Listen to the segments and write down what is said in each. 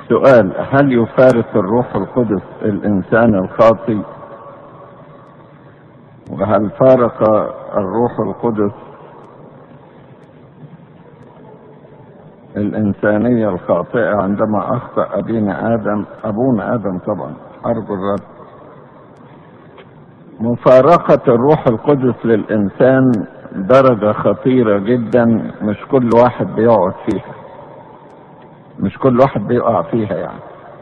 سؤال هل يفارق الروح القدس الإنسان الخاطي وهل فارق الروح القدس الإنسانية الخاطئة عندما أخطأ أبينا آدم أبونا آدم طبعا أرجو الرد مفارقة الروح القدس للإنسان درجة خطيرة جدا مش كل واحد بيقعد فيها مش كل واحد بيقع فيها يعني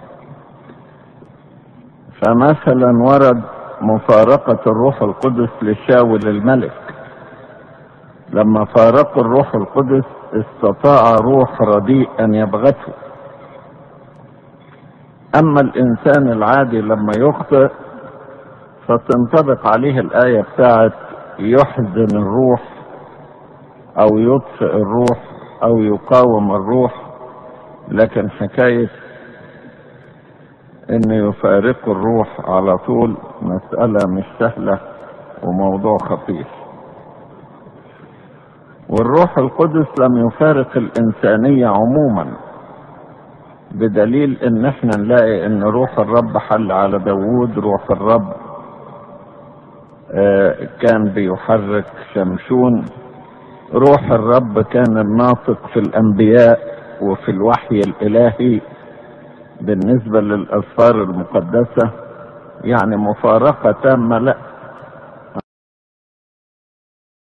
فمثلا ورد مفارقة الروح القدس لشاول الملك لما فارقوا الروح القدس استطاع روح رديء ان يبغته اما الانسان العادي لما يخطئ فتنطبق عليه الايه بتاعت يحزن الروح او يطفئ الروح او يقاوم الروح لكن حكايه ان يفارقوا الروح على طول مساله مش سهله وموضوع خطير والروح القدس لم يفارق الإنسانية عموما بدليل ان احنا نلاقي ان روح الرب حل على داوود روح الرب آه كان بيحرك شمشون روح الرب كان الناطق في الانبياء وفي الوحي الالهي بالنسبة للاسفار المقدسة يعني مفارقة تامة لا